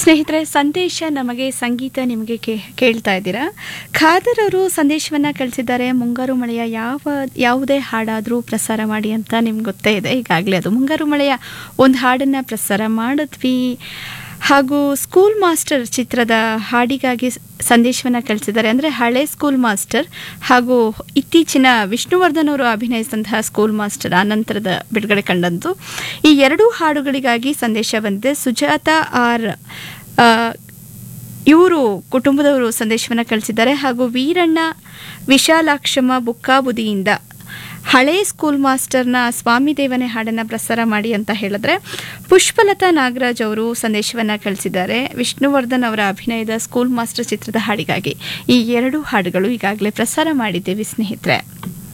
ಸ್ನೇಹಿತರೆ ಸಂದೇಶ ನಮಗೆ ಸಂಗೀತ ನಿಮಗೆ ಕೇ ಕೇಳ್ತಾ ಇದ್ದೀರಾ ಖಾದರ್ ಅವರು ಸಂದೇಶವನ್ನು ಕಳಿಸಿದ್ದಾರೆ ಮುಂಗಾರು ಮಳೆಯ ಯಾವ ಯಾವುದೇ ಹಾಡಾದರೂ ಪ್ರಸಾರ ಮಾಡಿ ಅಂತ ನಿಮ್ಗೆ ಗೊತ್ತೇ ಇದೆ ಈಗಾಗಲೇ ಅದು ಮುಂಗಾರು ಮಳೆಯ ಒಂದು ಹಾಡನ್ನು ಪ್ರಸಾರ ಮಾಡಿದ್ವಿ ಹಾಗೂ ಸ್ಕೂಲ್ ಮಾಸ್ಟರ್ ಚಿತ್ರದ ಹಾಡಿಗಾಗಿ ಸಂದೇಶವನ್ನು ಕಳಿಸಿದ್ದಾರೆ ಅಂದರೆ ಹಳೆ ಸ್ಕೂಲ್ ಮಾಸ್ಟರ್ ಹಾಗೂ ಇತ್ತೀಚಿನ ವಿಷ್ಣುವರ್ಧನ್ ಅವರು ಅಭಿನಯಿಸಿದಂತಹ ಸ್ಕೂಲ್ ಮಾಸ್ಟರ್ ಆ ನಂತರದ ಬಿಡುಗಡೆ ಕಂಡಂತು ಈ ಎರಡೂ ಹಾಡುಗಳಿಗಾಗಿ ಸಂದೇಶ ಬಂದಿದೆ ಸುಜಾತ ಆರ್ ಇವರು ಕುಟುಂಬದವರು ಸಂದೇಶವನ್ನು ಕಳಿಸಿದ್ದಾರೆ ಹಾಗೂ ವೀರಣ್ಣ ವಿಶಾಲಾಕ್ಷಮ್ಮ ಬುಕ್ಕಾಬುದಿಯಿಂದ ಹಳೆ ಸ್ಕೂಲ್ ಮಾಸ್ಟರ್ನ ಸ್ವಾಮಿ ದೇವನೇ ಹಾಡನ್ನು ಪ್ರಸಾರ ಮಾಡಿ ಅಂತ ಹೇಳಿದ್ರೆ ಪುಷ್ಪಲತಾ ನಾಗರಾಜ್ ಅವರು ಸಂದೇಶವನ್ನು ಕಳಿಸಿದ್ದಾರೆ ವಿಷ್ಣುವರ್ಧನ್ ಅವರ ಅಭಿನಯದ ಸ್ಕೂಲ್ ಮಾಸ್ಟರ್ ಚಿತ್ರದ ಹಾಡಿಗಾಗಿ ಈ ಎರಡು ಹಾಡುಗಳು ಈಗಾಗಲೇ ಪ್ರಸಾರ ಮಾಡಿದ್ದೇವೆ ಸ್ನೇಹಿತರೆ